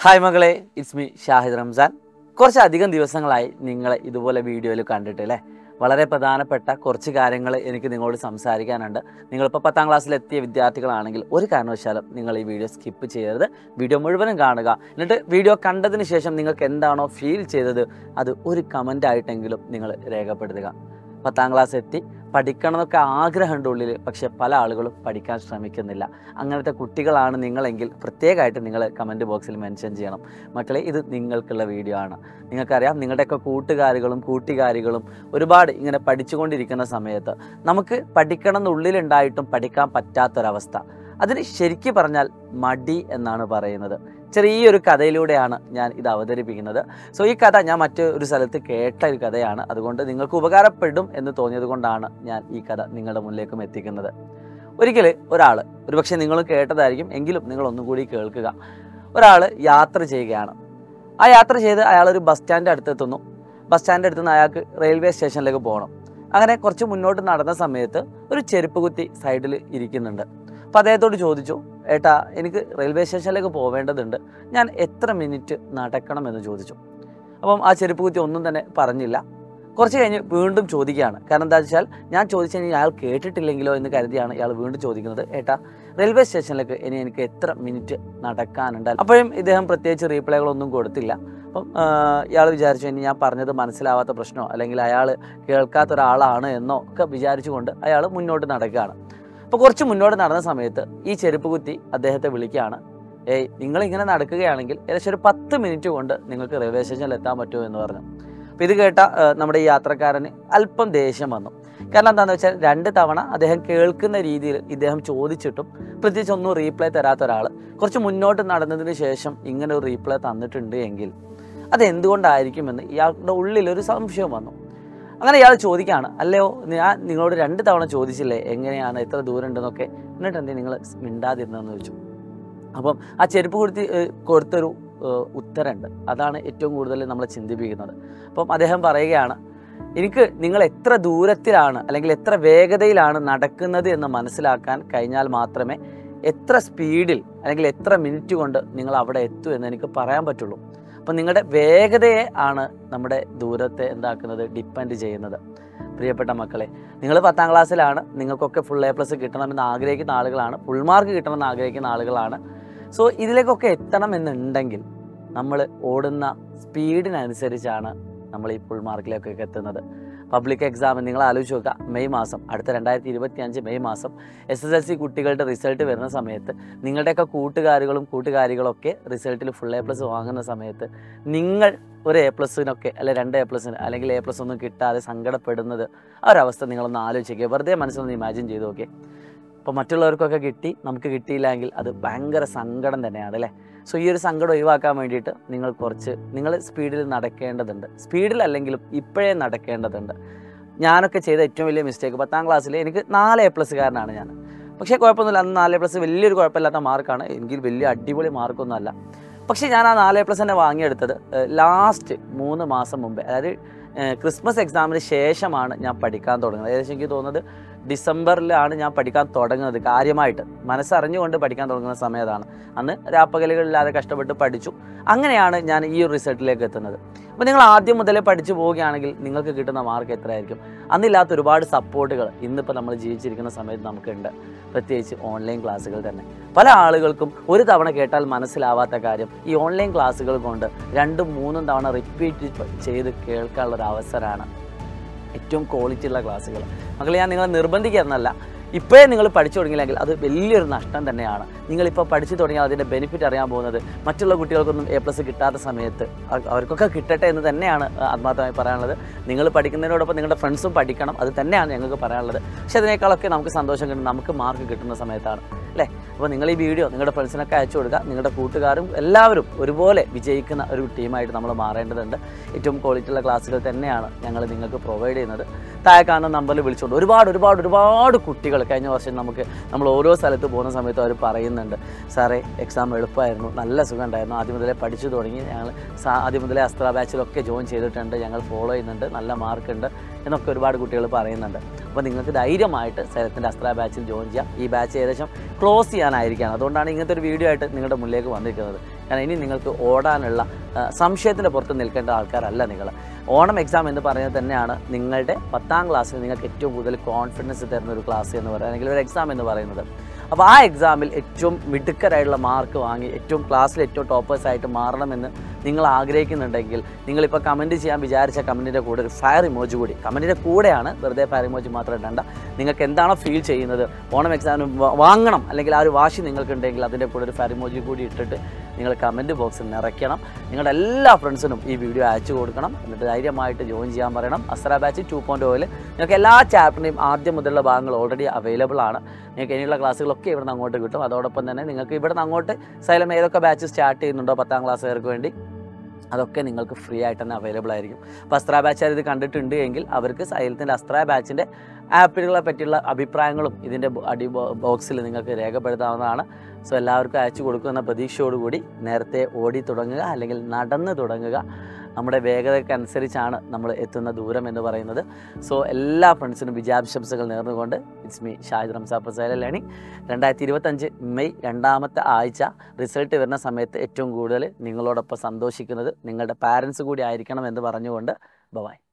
hi മകളെ it's me Shahid Ramzan കുറച്ചധികം ദിവസങ്ങളായി നിങ്ങളെ ഇതുപോലെ വീഡിയോയിൽ കണ്ടിട്ട് അല്ലേ വളരെ പ്രധാനപ്പെട്ട കുറച്ച് കാര്യങ്ങൾ എനിക്ക് നിങ്ങളോട് സംസാരിക്കാനുണ്ട് നിങ്ങളിപ്പോൾ പത്താം ക്ലാസ്സിലെത്തിയ വിദ്യാർത്ഥികളാണെങ്കിൽ ഒരു കാരണവശാലും നിങ്ങൾ ഈ വീഡിയോ സ്കിപ്പ് ചെയ്യരുത് വീഡിയോ മുഴുവനും കാണുക എന്നിട്ട് വീഡിയോ കണ്ടതിന് ശേഷം നിങ്ങൾക്ക് എന്താണോ ഫീൽ ചെയ്തത് അത് ഒരു കമൻ്റ് ആയിട്ടെങ്കിലും നിങ്ങൾ രേഖപ്പെടുത്തുക പത്താം ക്ലാസ് എത്തി പഠിക്കണം എന്നൊക്കെ ആഗ്രഹമുണ്ട് ഉള്ളിൽ പക്ഷേ പല ആളുകളും പഠിക്കാൻ ശ്രമിക്കുന്നില്ല അങ്ങനത്തെ കുട്ടികളാണ് നിങ്ങളെങ്കിൽ പ്രത്യേകമായിട്ട് നിങ്ങൾ കമൻറ്റ് ബോക്സിൽ മെൻഷൻ ചെയ്യണം മക്കളെ ഇത് നിങ്ങൾക്കുള്ള വീഡിയോ ആണ് നിങ്ങൾക്കറിയാം നിങ്ങളുടെയൊക്കെ കൂട്ടുകാരികളും കൂട്ടുകാരികളും ഒരുപാട് ഇങ്ങനെ പഠിച്ചുകൊണ്ടിരിക്കുന്ന സമയത്ത് നമുക്ക് പഠിക്കണം എന്നുള്ളിലുണ്ടായിട്ടും പഠിക്കാൻ പറ്റാത്തൊരവസ്ഥ അതിന് ശരിക്കും പറഞ്ഞാൽ മടി എന്നാണ് പറയുന്നത് ചെറിയൊരു കഥയിലൂടെയാണ് ഞാൻ ഇത് അവതരിപ്പിക്കുന്നത് സോ ഈ കഥ ഞാൻ മറ്റൊരു സ്ഥലത്ത് കേട്ട ഒരു കഥയാണ് അതുകൊണ്ട് നിങ്ങൾക്ക് ഉപകാരപ്പെടും എന്ന് തോന്നിയത് കൊണ്ടാണ് ഞാൻ ഈ കഥ നിങ്ങളുടെ മുന്നിലേക്കും എത്തിക്കുന്നത് ഒരിക്കൽ ഒരാൾ ഒരുപക്ഷെ നിങ്ങൾ കേട്ടതായിരിക്കും എങ്കിലും നിങ്ങൾ ഒന്നും കൂടി കേൾക്കുക ഒരാൾ യാത്ര ചെയ്യുകയാണ് ആ യാത്ര ചെയ്ത് അയാൾ ഒരു ബസ് സ്റ്റാൻഡ് അടുത്തെത്തുന്നു ബസ് സ്റ്റാൻഡ് അടുത്ത് നിന്ന് അയാൾക്ക് റെയിൽവേ സ്റ്റേഷനിലേക്ക് പോകണം അങ്ങനെ കുറച്ച് മുന്നോട്ട് നടന്ന സമയത്ത് ഒരു ചെരുപ്പ് കുത്തി സൈഡിൽ ഇരിക്കുന്നുണ്ട് അപ്പോൾ അദ്ദേഹത്തോട് ചോദിച്ചു ഏട്ടാ എനിക്ക് റെയിൽവേ സ്റ്റേഷനിലേക്ക് പോവേണ്ടതുണ്ട് ഞാൻ എത്ര മിനിറ്റ് നടക്കണമെന്ന് ചോദിച്ചു അപ്പം ആ ചെരുപ്പ് കുത്തി ഒന്നും തന്നെ പറഞ്ഞില്ല കുറച്ച് കഴിഞ്ഞ് വീണ്ടും ചോദിക്കുകയാണ് കാരണം എന്താ വെച്ചാൽ ഞാൻ ചോദിച്ചു കഴിഞ്ഞാൽ അയാൾ കേട്ടിട്ടില്ലെങ്കിലോ എന്ന് കരുതിയാണ് ഇയാൾ വീണ്ടും ചോദിക്കുന്നത് ഏട്ടാ റെയിൽവേ സ്റ്റേഷനിലേക്ക് ഇനി എനിക്ക് എത്ര മിനിറ്റ് നടക്കാനുണ്ട് അപ്പോഴും ഇദ്ദേഹം പ്രത്യേകിച്ച് റീപ്ലൈകളൊന്നും കൊടുത്തില്ല അപ്പം ഇയാൾ വിചാരിച്ചു ഇനി ഞാൻ പറഞ്ഞത് മനസ്സിലാവാത്ത പ്രശ്നമോ അല്ലെങ്കിൽ അയാൾ കേൾക്കാത്ത ഒരാളാണ് എന്നോ ഒക്കെ വിചാരിച്ചുകൊണ്ട് അയാൾ മുന്നോട്ട് നടക്കുകയാണ് അപ്പോൾ കുറച്ച് മുന്നോട്ട് നടന്ന സമയത്ത് ഈ ചെരുപ്പ് കുത്തി അദ്ദേഹത്തെ വിളിക്കുകയാണ് ഏയ് നിങ്ങളിങ്ങനെ നടക്കുകയാണെങ്കിൽ ഏകദേശം ഒരു പത്ത് മിനിറ്റ് കൊണ്ട് നിങ്ങൾക്ക് റെയിൽവേ സ്റ്റേഷനിൽ എത്താൻ പറ്റുമോ എന്ന് പറഞ്ഞു അപ്പോൾ ഇത് കേട്ട ആ, നമ്മുടെ ഈ യാത്രക്കാരന് അല്പം ദേഷ്യം വന്നു കാരണം എന്താണെന്ന് വെച്ചാൽ രണ്ട് തവണ അദ്ദേഹം കേൾക്കുന്ന രീതിയിൽ ഇദ്ദേഹം ചോദിച്ചിട്ടും പ്രത്യേകിച്ച് ഒന്നും റീപ്ലൈ തരാത്ത ഒരാൾ കുറച്ച് മുന്നോട്ട് നടന്നതിന് ശേഷം ഇങ്ങനെ ഒരു റീപ്ലൈ തന്നിട്ടുണ്ട് എങ്കിൽ അത് എന്തുകൊണ്ടായിരിക്കുമെന്ന് ഇയാളുടെ ഉള്ളിലൊരു സംശയം വന്നു അങ്ങനെ ഇയാൾ ചോദിക്കുകയാണ് അല്ലയോ ഞാൻ നിങ്ങളോട് രണ്ട് തവണ ചോദിച്ചില്ലേ എങ്ങനെയാണ് എത്ര ദൂരം ഉണ്ടെന്നൊക്കെ എന്നിട്ട് എന്തേ നിങ്ങൾ മിണ്ടാതിരുന്നതെന്ന് ചോദിച്ചു അപ്പം ആ ചെരുപ്പ് കൊടുത്ത് ഏഹ്, കൊടുത്തൊരു ഏഹ്, ഉത്തരമുണ്ട് അതാണ് ഏറ്റവും കൂടുതൽ നമ്മളെ ചിന്തിപ്പിക്കുന്നത് അപ്പം അദ്ദേഹം പറയുകയാണ് എനിക്ക് നിങ്ങൾ എത്ര ദൂരത്തിലാണ് അല്ലെങ്കിൽ എത്ര വേഗതയിലാണ് നടക്കുന്നത് എന്ന് മനസ്സിലാക്കാൻ കഴിഞ്ഞാൽ മാത്രമേ എത്ര സ്പീഡിൽ അല്ലെങ്കിൽ എത്ര മിനിറ്റ് കൊണ്ട് നിങ്ങൾ അവിടെ എത്തൂ എന്ന് എനിക്ക് പറയാൻ പറ്റുള്ളൂ അപ്പം നിങ്ങളുടെ വേഗതയെ ആണ് നമ്മുടെ ദൂരത്തെ എന്താക്കുന്നത് ഡിപ്പെൻഡ് ചെയ്യുന്നത് പ്രിയപ്പെട്ട മക്കളെ നിങ്ങൾ പത്താം ക്ലാസ്സിലാണ് നിങ്ങൾക്കൊക്കെ ഫുൾ എ പ്ലസ് കിട്ടണമെന്ന് ആഗ്രഹിക്കുന്ന ആളുകളാണ് ഫുൾ മാർക്ക് കിട്ടണമെന്ന് ആഗ്രഹിക്കുന്ന ആളുകളാണ് സോ ഇതിലേക്കൊക്കെ എത്തണം എന്നുണ്ടെങ്കിൽ നമ്മൾ ഓടുന്ന സ്പീഡിനനുസരിച്ചാണ് നമ്മൾ ഈ ഫുൾ മാർക്കിലേക്കൊക്കെ എത്തുന്നത് പബ്ലിക് എക്സാം നിങ്ങൾ ആലോചിച്ച് നോക്കുക മെയ് മാസം അടുത്ത രണ്ടായിരത്തി ഇരുപത്തി അഞ്ച് മെയ് മാസം എസ് എസ് എൽ സി കുട്ടികളുടെ റിസൾട്ട് വരുന്ന സമയത്ത് നിങ്ങളുടെയൊക്കെ കൂട്ടുകാരുകളും കൂട്ടുകാരികളൊക്കെ റിസൾട്ടിൽ ഫുൾ എ പ്ലസ് വാങ്ങുന്ന സമയത്ത് നിങ്ങൾ ഒരു എ പ്ലസിനൊക്കെ അല്ലെ രണ്ട് എ പ്ലസിന് അല്ലെങ്കിൽ എ പ്ലസ് ഒന്നും കിട്ടാതെ സങ്കടപ്പെടുന്നത് ആ ഒരു അവസ്ഥ നിങ്ങളൊന്ന് ആലോചിക്കുക വെറുതെ മനസ്സിലൊന്ന് ഇമാജിൻ ചെയ്ത് നോക്കിയേ അപ്പോൾ മറ്റുള്ളവർക്കൊക്കെ കിട്ടി നമുക്ക് കിട്ടിയില്ല എങ്കിൽ അത് ഭയങ്കര സങ്കടം തന്നെയാണ് അല്ലേ സോ ഈ ഒരു സങ്കടം ഒഴിവാക്കാൻ വേണ്ടിയിട്ട് നിങ്ങൾ കുറച്ച് നിങ്ങൾ സ്പീഡിൽ നടക്കേണ്ടതുണ്ട് സ്പീഡിലല്ലെങ്കിലും ഇപ്പോഴേ നടക്കേണ്ടതുണ്ട് ഞാനൊക്കെ ചെയ്ത ഏറ്റവും വലിയ മിസ്റ്റേക്ക് പത്താം ക്ലാസ്സിൽ എനിക്ക് നാല് എ പ്ലസ്സുകാരനാണ് ഞാൻ പക്ഷേ കുഴപ്പമൊന്നുമില്ല അന്ന് നാല് എ പ്ലസ് വലിയൊരു കുഴപ്പമില്ലാത്ത മാർക്കാണ് എനിക്ക് വലിയ അടിപൊളി മാർക്കൊന്നുമല്ല പക്ഷേ ഞാൻ ആ നാല് എ പ്ലസ് തന്നെ വാങ്ങിയെടുത്തത് ലാസ്റ്റ് മൂന്ന് മാസം മുമ്പേ അതായത് ഏഹ്, ക്രിസ്മസ് എക്സാമിന് ശേഷമാണ് ഞാൻ പഠിക്കാൻ തുടങ്ങുന്നത് ഏകദേശം എനിക്ക് തോന്നുന്നത് ഡിസംബറിലാണ് ഞാൻ പഠിക്കാൻ തുടങ്ങുന്നത് കാര്യമായിട്ട് മനസ്സറിഞ്ഞുകൊണ്ട് പഠിക്കാൻ തുടങ്ങുന്ന സമയത്താണ് അന്ന് രാപ്പകലുകളില്ലാതെ കഷ്ടപ്പെട്ട് പഠിച്ചു അങ്ങനെയാണ് ഞാൻ ഈ ഒരു റിസൾട്ടിലേക്ക് എത്തുന്നത് അപ്പോൾ നിങ്ങൾ ആദ്യം മുതലേ പഠിച്ചു പോവുകയാണെങ്കിൽ നിങ്ങൾക്ക് കിട്ടുന്ന മാർക്ക് എത്രയായിരിക്കും അന്നില്ലാത്ത ഒരുപാട് സപ്പോർട്ടുകൾ ഇന്നിപ്പോൾ നമ്മൾ ജീവിച്ചിരിക്കുന്ന സമയത്ത് നമുക്കുണ്ട് പ്രത്യേകിച്ച് ഓൺലൈൻ ക്ലാസ്സുകൾ തന്നെ പല ആളുകൾക്കും ഒരു തവണ കേട്ടാൽ മനസ്സിലാവാത്ത കാര്യം ഈ ഓൺലൈൻ ക്ലാസ്സുകൾ കൊണ്ട് രണ്ടും മൂന്നും തവണ റിപ്പീറ്റ് ചെയ്ത് കേൾക്കാനുള്ള ഒരു അവസരമാണ് ഏറ്റവും ക്വാളിറ്റി ഉള്ള ക്ലാസ്സുകൾ മക്കളെ ഞാൻ നിങ്ങളെ നിർബന്ധിക്കുന്നതല്ല ഇപ്പോഴേ നിങ്ങൾ പഠിച്ചു തുടങ്ങിയില്ലെങ്കിൽ അത് വലിയൊരു നഷ്ടം തന്നെയാണ് നിങ്ങളിപ്പോൾ പഠിച്ചു തുടങ്ങിയാൽ അതിൻ്റെ ബെനിഫിറ്റ് അറിയാൻ പോകുന്നത് മറ്റുള്ള കുട്ടികൾക്കൊന്നും എ പ്ലസ് കിട്ടാത്ത സമയത്ത് അവ- അവർക്കൊക്കെ കിട്ടട്ടെ എന്ന് തന്നെയാണ് ആത്മാർത്ഥമായി പറയാനുള്ളത് നിങ്ങൾ പഠിക്കുന്നതിനോടൊപ്പം നിങ്ങളുടെ ഫ്രണ്ട്സും പഠിക്കണം അത് തന്നെയാണ് ഞങ്ങൾക്ക് പറയാനുള്ളത് പക്ഷേ അതിനേക്കാളൊക്കെ നമുക്ക് സന്തോഷം കിട്ടും നമുക്ക് മാർക്ക് കിട്ടുന്ന സമയത്താണ് അല്ലേ അപ്പോൾ നിങ്ങൾ ഈ വീഡിയോ നിങ്ങളുടെ ഫ്രണ്ട്സിനൊക്കെ അയച്ചു കൊടുക്കുക നിങ്ങളുടെ കൂട്ടുകാരും എല്ലാവരും ഒരുപോലെ വിജയിക്കുന്ന ഒരു ടീമായിട്ട് നമ്മൾ മാറേണ്ടതുണ്ട് ഏറ്റവും ക്വാളിറ്റി ഉള്ള ക്ലാസ്സുകൾ തന്നെയാണ് ഞങ്ങൾ നിങ്ങൾക്ക് പ്രൊവൈഡ് ചെയ്യുന്നത് താഴെ കാണുന്ന നമ്പറിൽ വിളിച്ചുകൊണ്ട് ഒരുപാട് ഒരുപാട് ഒരുപാട് കുട്ടികൾ കഴിഞ്ഞ വർഷം നമുക്ക് നമ്മൾ ഓരോ സ്ഥലത്ത് പോകുന്ന സമയത്ത് അവർ പറയുന്നുണ്ട് സാറേ എക്സാം എളുപ്പമായിരുന്നു നല്ല സുഖം ഉണ്ടായിരുന്നു ആദ്യം മുതലേ പഠിച്ചു തുടങ്ങി ഞങ്ങൾ സാ- ആദ്യം മുതലേ അസ്ത്ര ബാച്ചിലൊക്കെ ജോയിൻ ചെയ്തിട്ടുണ്ട് ഞങ്ങൾ ഫോളോ ചെയ്യുന്നുണ്ട് നല്ല മാർക്കുണ്ട് എന്നൊക്കെ ഒരുപാട് കുട്ടികൾ പറയുന്നുണ്ട് അപ്പോൾ നിങ്ങൾക്ക് ധൈര്യമായിട്ട് സേലത്തിൻ്റെ അസ്ത്ര ബാച്ചിൽ ജോയിൻ ചെയ്യാം ഈ ബാച്ച് ഏകദേശം ക്ലോസ് ചെയ്യാനായിരിക്കുകയാണ് അതുകൊണ്ടാണ് ഇങ്ങനത്തെ ഒരു വീഡിയോ ആയിട്ട് നിങ്ങളുടെ മുന്നിലേക്ക് വന്നിരിക്കുന്നത് കാരണം ഇനി നിങ്ങൾക്ക് ഓടാനുള്ള ആ, സംശയത്തിൻ്റെ പുറത്ത് നിൽക്കേണ്ട ആൾക്കാരല്ല നിങ്ങൾ ഓണം എക്സാം എന്ന് പറയുന്നത് തന്നെയാണ് നിങ്ങളുടെ പത്താം ക്ലാസ്സിൽ നിങ്ങൾക്ക് ഏറ്റവും കൂടുതൽ കോൺഫിഡൻസ് തരുന്ന ഒരു ക്ലാസ് എന്ന് പറയുന്നത് അല്ലെങ്കിൽ ഒരു എക്സാം എന്ന് പറയുന്നത് അപ്പോൾ ആ എക്സാമിൽ ഏറ്റവും മിടുക്കരായിട്ടുള്ള മാർക്ക് വാങ്ങി ഏറ്റവും ക്ലാസ്സിൽ ഏറ്റവും ടോപ്പേഴ്സായിട്ട് മാറണമെന്ന് നിങ്ങൾ ആഗ്രഹിക്കുന്നുണ്ടെങ്കിൽ നിങ്ങളിപ്പോൾ കമൻറ്റ് ചെയ്യാൻ വിചാരിച്ച കമൻറ്റിൻ്റെ കൂടെ ഒരു ഫയർ ഇമോജി കൂടി കമൻറ്റിൻ്റെ കൂടെയാണ് വെറുതെ ഫയർ ഇമോജി മാത്രം ഇടണ്ട നിങ്ങൾക്ക് എന്താണോ ഫീൽ ചെയ്യുന്നത് ഓണം എക്സാമിന് വ- വാങ്ങണം അല്ലെങ്കിൽ ആ ഒരു വാശി നിങ്ങൾക്കുണ്ടെങ്കിൽ അതിൻ്റെ കൂടെ ഒരു ഫയർ ഇമോജി കൂടി ഇട്ടിട്ട് നിങ്ങൾ കമൻറ്റ് ബോക്സിൽ നിറയ്ക്കണം നിങ്ങളുടെ എല്ലാ ഫ്രണ്ട്സിനും ഈ വീഡിയോ അയച്ചു കൊടുക്കണം എന്നിട്ട് ധൈര്യമായിട്ട് ജോയിൻ ചെയ്യാൻ പറയണം അസ്ര ബാച്ച് ടു പോയിൻറ്റ് ഓയിൽ നിങ്ങൾക്ക് എല്ലാ ചാപ്റ്ററിൻ്റെയും ആദ്യം മുതലുള്ള ഭാഗങ്ങൾ ഓൾറെഡി അവൈലബിൾ ആണ് നിങ്ങൾക്ക് ഇനിയുള്ള ക്ലാസ്സുകളൊക്കെ ഇവിടുന്ന് അങ്ങോട്ട് കിട്ടും അതോടൊപ്പം തന്നെ നിങ്ങൾക്ക് ഇവിടുന്ന് അങ്ങോട്ട് സൈലം ഏതൊക്കെ ബാച്ച് സ്റ്റാർട്ട് ചെയ്യുന്നുണ്ടോ പത്താം ക്ലാസ്സുകാർക്ക് വേണ്ടി അതൊക്കെ നിങ്ങൾക്ക് ഫ്രീ ആയിട്ട് തന്നെ അവൈലബിൾ ആയിരിക്കും അപ്പോൾ അസ്ത്ര ബാച്ച് ഇത് കണ്ടിട്ടുണ്ട് എങ്കിൽ അവർക്ക് സൈലത്തിൻ്റെ അസ്ത്ര ബാച്ചിൻ്റെ ആപ്പുകളെ പറ്റിയുള്ള അഭിപ്രായങ്ങളും ഇതിൻ്റെ ബോ- അടി ബോ- ബോക്സിൽ നിങ്ങൾക്ക് രേഖപ്പെടുത്താവുന്നതാണ് സോ എല്ലാവർക്കും അയച്ചു കൊടുക്കുന്ന പ്രതീക്ഷയോടുകൂടി നേരത്തെ ഓടി തുടങ്ങുക അല്ലെങ്കിൽ നടന്ന് തുടങ്ങുക നമ്മുടെ വേഗതയ്ക്കനുസരിച്ചാണ് നമ്മൾ എത്തുന്ന ദൂരം എന്ന് പറയുന്നത് സോ എല്ലാ ഫ്രണ്ട്സിനും വിജയാശംസകൾ നേർന്നുകൊണ്ട് ഇറ്റ്സ് മീ ഷാഹിദ് റംസാപ്പ് സൈല ലേണിംഗ് രണ്ടായിരത്തി ഇരുപത്തഞ്ച് മെയ് രണ്ടാമത്തെ ആഴ്ച റിസൾട്ട് വരുന്ന സമയത്ത് ഏറ്റവും കൂടുതൽ നിങ്ങളോടൊപ്പം സന്തോഷിക്കുന്നത് നിങ്ങളുടെ പാരൻസ് കൂടി ആയിരിക്കണം എന്ന് പറഞ്ഞുകൊണ്ട് ബൈ